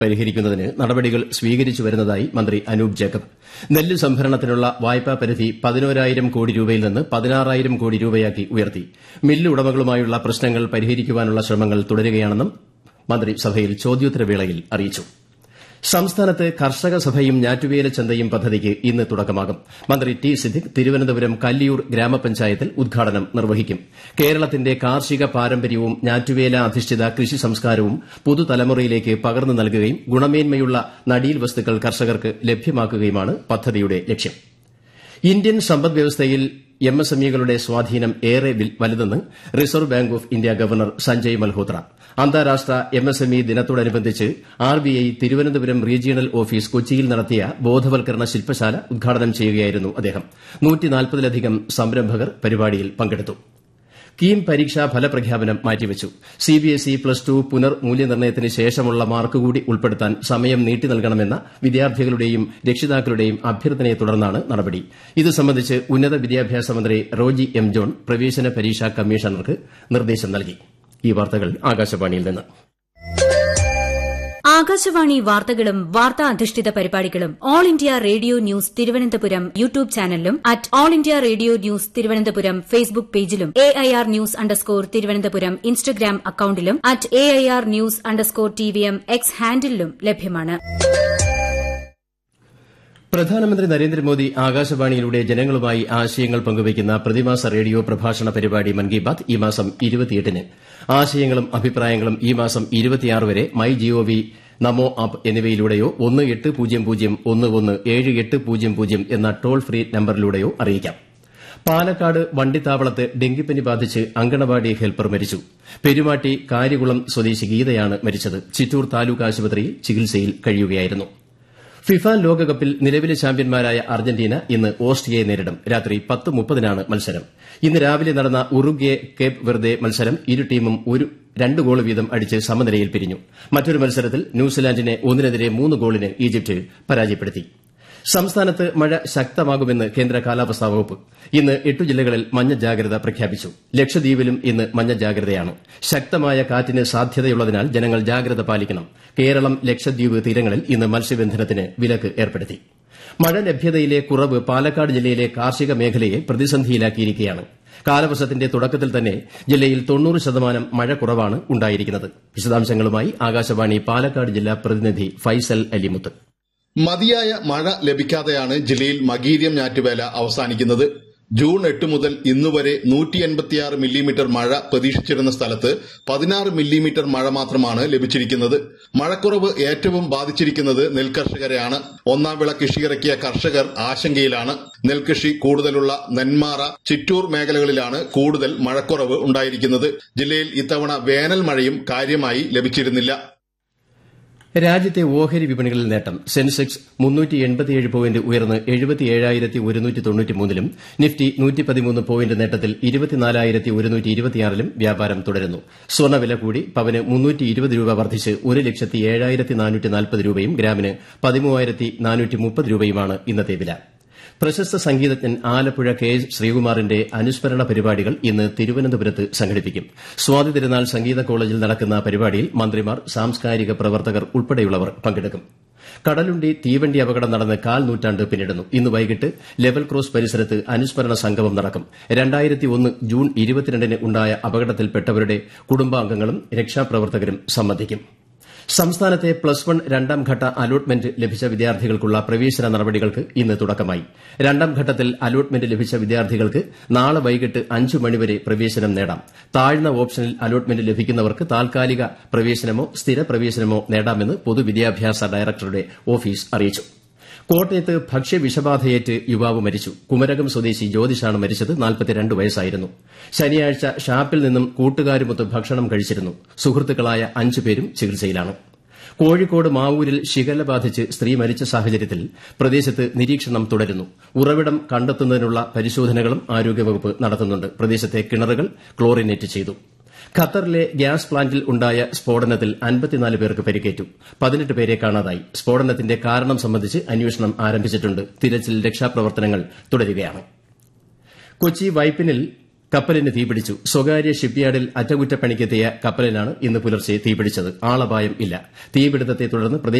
പരിഹരിക്കുന്നതിന് നടപടികൾ സ്വീകരിച്ചു വരുന്നതായി മന്ത്രി അനൂപ് ജേക്കബ് നെല്ല് സംഭരണത്തിനുള്ള വായ്പാ പരിധി പതിനോരായിരം കോടി രൂപയിൽ നിന്ന് പതിനാറായിരം കോടി രൂപയാക്കി ഉയർത്തി മില്ല് ഉടമകളുമായുള്ള പ്രശ്നങ്ങൾ പരിഹരിക്കാനുള്ള ശ്രമങ്ങൾ തുടരുകയാണെന്നും മന്ത്രി സഭയിൽ ചോദ്യോത്തരവേളയിൽ അറിയിച്ചു സംസ്ഥാനത്ത് കർഷക സഭയും ഞാറ്റുവേല ചന്തയും പദ്ധതിക്ക് ഇന്ന് തുടക്കമാകും മന്ത്രി ടി സിദ്ദിഖ് തിരുവനന്തപുരം കല്ലിയൂർ ഗ്രാമപഞ്ചായത്തിൽ ഉദ്ഘാടനം നിർവഹിക്കും കേരളത്തിന്റെ കാർഷിക പാരമ്പര്യവും ഞാറ്റുവേല അധിഷ്ഠിത കൃഷി സംസ്കാരവും പുതുതലമുറയിലേക്ക് പകർന്നു നൽകുകയും ഗുണമേന്മയുള്ള നടീൽ വസ്തുക്കൾ കർഷകർക്ക് ലഭ്യമാക്കുകയുമാണ് പദ്ധതിയുടെ ലക്ഷ്യം ഇന്ത്യൻ സമ്പദ്വ്യവസ്ഥയിൽ എം എസ് എം ഇകളുടെ സ്വാധീനം ഏറെ വലുതെന്ന് Reserve Bank of India governor Sanjay Malhotra അന്താരാഷ്ട്ര എം എസ് എം ഇ ദിനത്തോടനുബന്ധിച്ച് R B I Thiruvananthapuram regional office കൊച്ചിയിൽ നടത്തിയ ബോധവൽക്കരണ ശില്പശാല ഉദ്ഘാടനം ചെയ്യുകയായിരുന്നു അദ്ദേഹം നൂറ്റിനാൽപ്പതിലധികം സംരംഭകർ പരിപാടിയിൽ പങ്കെടുത്തു കീം പരീക്ഷാ ഫലപ്രഖ്യാപനം മാറ്റിവച്ചു സിബിഎസ്ഇ പ്ലസ് ടു പുനർമൂല്യനിർണ്ണയത്തിന് ശേഷമുള്ള മാർക്ക് കൂടി ഉൾപ്പെടുത്താൻ സമയം നീട്ടി നൽകണമെന്ന വിദ്യാർത്ഥികളുടെയും രക്ഷിതാക്കളുടെയും അഭ്യർത്ഥനയെ തുടർന്നാണ് നടപടി ഇത് സംബന്ധിച്ച് ഉന്നത വിദ്യാഭ്യാസ മന്ത്രി റോജി എം ജോൺ പ്രവേശന പരീക്ഷാ കമ്മീഷണർക്ക് നിർദ്ദേശം നൽകി ഈ വാർത്തകൾ ആകാശവാണിയിൽ നിന്ന് ആകാശവാണി വാർത്തകളും വാർത്താ അധിഷ്ഠിത പരിപാടികളും All India Radio News Thiruvananthapuram YouTube ചാനലിലും at All India Radio News Thiruvananthapuram Facebook പേജിലും A I R news underscore Thiruvananthapuram Instagram അക്കൌണ്ടിലും at A I R news underscore T V M X ഹാൻഡിലും ലഭ്യമാണ് പ്രധാനമന്ത്രി നരേന്ദ്രമോദി ആകാശവാണിയിലൂടെ ജനങ്ങളുമായി ആശയങ്ങൾ പങ്കുവയ്ക്കുന്ന പ്രതിമാസ റേഡിയോ പ്രഭാഷണ പരിപാടി മൻ കി ബാത് ഈ മാസം ന് ആശയങ്ങളും അഭിപ്രായങ്ങളും ഈ മാസം വരെ മൈ ജിഒവി നമോ ആപ്പ് എന്നിവയിലൂടെയോ ഒന്ന് എട്ട് പൂജ്യം പൂജ്യം ഒന്ന് ഒന്ന് ഏഴ് എട്ട് പൂജ്യം പൂജ്യം എന്ന ടോൾ ഫ്രീ നമ്പറിലൂടെയോ അറിയിക്കാം പാലക്കാട് വണ്ടിത്താവളത്ത് ഡെങ്കിപ്പനി ബാധിച്ച് അങ്കണവാടി ഹെൽപ്പർ മരിച്ചു പെരുമാട്ടി കാര്യകുളം സ്വദേശി ഗീതയാണ് മരിച്ചത് ചിറ്റൂർ താലൂക്ക് ആശുപത്രിയിൽ ചികിത്സയിൽ കഴിയുകയായിരുന്നു ഫിഫ ലോകകപ്പിൽ നിലവിലെ ചാമ്പ്യന്മാരായ അർജന്റീന ഇന്ന് ഓസ്ട്രിയയെ നേരിടും രാത്രി പത്ത് മുപ്പതിനാണ് മത്സരം ഇന്ന് രാവിലെ നടന്ന ഉറുഗ്വെ കേപ്പ് വെർദെ മത്സരം ഇരു ടീമും രണ്ട് ഗോൾ വീതം അടിച്ച് സമനിലയിൽ പിരിഞ്ഞു മറ്റൊരു മത്സരത്തിൽ ന്യൂസിലാൻഡിനെ ഒന്നിനെതിരെ മൂന്ന് ഗോളിന് ഈജിപ്ത് പരാജയപ്പെടുത്തി സംസ്ഥാനത്ത് മഴ ശക്തമാകുമെന്ന് കേന്ദ്ര കാലാവസ്ഥാ വകുപ്പ് ഇന്ന് എട്ടു ജില്ലകളിൽ മഞ്ഞ ജാഗ്രത പ്രഖ്യാപിച്ചു ലക്ഷദ്വീപിലും ഇന്ന് മഞ്ഞ ജാഗ്രതയാണ് ശക്തമായ കാറ്റിന് സാധ്യതയുള്ളതിനാൽ ജനങ്ങൾ ജാഗ്രത പാലിക്കണം കേരളം ലക്ഷദ്വീപ് തീരങ്ങളിൽ ഇന്ന് മത്സ്യബന്ധനത്തിന് വിലക്ക് ഏർപ്പെടുത്തി മഴ ലഭ്യതയിലെ കുറവ് പാലക്കാട് ജില്ലയിലെ കാർഷിക മേഖലയെ പ്രതിസന്ധിയിലാക്കിയിരിക്കുകയാണ് കാലവർഷത്തിന്റെ തുടക്കത്തിൽ തന്നെ ജില്ലയിൽ തൊണ്ണൂറ് ശതമാനം മഴ കുറവാണ് ഉണ്ടായിരിക്കുന്നത് വിശദാംശങ്ങളുമായി ആകാശവാണി പാലക്കാട് ജില്ലാ പ്രതിനിധി ഫൈസൽ അലിമുത്ത് മതിയായ മഴ ലഭിക്കാതെയാണ് ജില്ലയിൽ മകീര്യം ഞാറ്റുവേല അവസാനിക്കുന്നത് ജൂൺ എട്ട് മുതൽ ഇന്നുവരെ നൂറ്റി എൺപത്തിയാറ് മില്ലിമീറ്റർ മഴ പ്രതീക്ഷിച്ചിരുന്ന സ്ഥലത്ത് പതിനാറ് മില്ലിമീറ്റർ മഴ മാത്രമാണ് ലഭിച്ചിരിക്കുന്നത് മഴക്കുറവ് ഏറ്റവും ബാധിച്ചിരിക്കുന്നത് നെൽകർഷകരെയാണ് ഒന്നാം വിള കൃഷിയിറക്കിയ കർഷകർ ആശങ്കയിലാണ് നെൽകൃഷി കൂടുതലുള്ള നെന്മാറ ചിറ്റൂർ മേഖലകളിലാണ് കൂടുതൽ മഴക്കുറവ് ഉണ്ടായിരിക്കുന്നത് ജില്ലയിൽ ഇത്തവണ വേനൽ മഴയും കാര്യമായി ലഭിച്ചിരുന്നില്ല രാജ്യത്തെ ഓഹരി വിപണികളിൽ നേട്ടം സെൻസെക്സ് പോയിന്റ് ഉയർന്ന് ലും നിഫ്റ്റി പോയിന്റ് നേട്ടത്തിൽ ലും വ്യാപാരം തുടരുന്നു സ്വർണ്ണവില കൂടി പവന് രൂപ വർദ്ധിച്ച് ഒരു ലക്ഷത്തി ഏഴായിരത്തി നാനൂറ്റി നാൽപ്പത് രൂപയും ഗ്രാമിന് പതിമൂവായിരത്തി നാനൂറ്റി മുപ്പത് രൂപയുമാണ് ഇന്നത്തെ വില പ്രശസ്ത സംഗീതജ്ഞൻ ആലപ്പുഴ കെ എസ് ശ്രീകുമാറിന്റെ അനുസ്മരണ പരിപാടികൾ ഇന്ന് തിരുവനന്തപുരത്ത് സംഘടിപ്പിക്കും സ്വാതി തിരുനാൾ സംഗീത കോളേജിൽ നടക്കുന്ന പരിപാടിയിൽ മന്ത്രിമാർ സാംസ്കാരിക പ്രവർത്തകർ ഉൾപ്പെടെയുള്ളവർ പങ്കെടുക്കും കടലുണ്ടി തീവണ്ടി അപകടം നടന്ന് കാൽ നൂറ്റാണ്ട് പിന്നിടുന്നു ഇന്ന് വൈകിട്ട് ലെവൽ ക്രോസ് പരിസരത്ത് അനുസ്മരണ സംഗമം നടക്കും ജൂൺ ഇരുപത്തിരണ്ടിന് ഉണ്ടായ അപകടത്തിൽപ്പെട്ടവരുടെ കുടുംബാംഗങ്ങളും രക്ഷാപ്രവർത്തകരും സംബന്ധിക്കും സംസ്ഥാനത്തെ പ്ലസ് വൺ രണ്ടാം ഘട്ട അലോട്ട്മെന്റ് ലഭിച്ച വിദ്യാർത്ഥികൾക്കുള്ള പ്രവേശന നടപടികൾക്ക് ഇന്ന് തുടക്കമായി രണ്ടാം ഘട്ടത്തിൽ അലോട്ട്മെന്റ് ലഭിച്ച വിദ്യാർത്ഥികൾക്ക് നാളെ വൈകിട്ട് അഞ്ച് മണിവരെ പ്രവേശനം നേടാം താഴ്ന്ന ഓപ്ഷനിൽ അലോട്ട്മെന്റ് ലഭിക്കുന്നവർക്ക് താൽക്കാലിക പ്രവേശനമോ സ്ഥിര പ്രവേശനമോ നേടാമെന്ന് പൊതുവിദ്യാഭ്യാസ ഡയറക്ടറുടെ ഓഫീസ് അറിയിച്ചു കോട്ടയത്ത് ഭക്ഷ്യവിഷബാധയേറ്റ് യുവാവ് മരിച്ചു കുമരകം സ്വദേശി ജ്യോതിഷാണ് മരിച്ചത് വയസ്സായിരുന്നു ശനിയാഴ്ച ഷാപ്പിൽ നിന്നും കൂട്ടുകാരുമൊത്ത് ഭക്ഷണം കഴിച്ചിരുന്നു സുഹൃത്തുക്കളായ അഞ്ചു പേരും ചികിത്സയിലാണ് കോഴിക്കോട് മാവൂരിൽ ശിഖല ബാധിച്ച് സ്ത്രീ മരിച്ച സാഹചര്യത്തിൽ പ്രദേശത്ത് നിരീക്ഷണം തുടരുന്നു ഉറവിടം കണ്ടെത്തുന്നതിനുള്ള പരിശോധനകളും ആരോഗ്യവകുപ്പ് നടത്തുന്നുണ്ട് പ്രദേശത്തെ കിണറുകൾ ക്ലോറിനേറ്റ് ചെയ്തു ഖത്തറിലെ ഗ്യാസ് പ്ലാന്റിൽ ഉണ്ടായ സ്ഫോടനത്തിൽ അൻപത്തിനാല് പേർക്ക് പരിക്കേറ്റു പതിനെട്ട് പേരെ കാണാതായി സ്ഫോടനത്തിന്റെ കാരണം സംബന്ധിച്ച് അന്വേഷണം ആരംഭിച്ചിട്ടുണ്ട് തിരച്ചിൽ രക്ഷാപ്രവർത്തനങ്ങൾ തുടരുകയാണ് കൊച്ചി വൈപ്പിനിൽ കപ്പലിന് തീപിടിച്ചു സ്വകാര്യ ഷിപ്പ്യാർഡിൽ അറ്റകുറ്റപ്പണിക്കെത്തിയ കപ്പലിനാണ് ഇന്ന് പുലർച്ചെ തീപിടിച്ചത് ആളപായം ഇല്ല തീപിടുത്തത്തെ തുടർന്ന്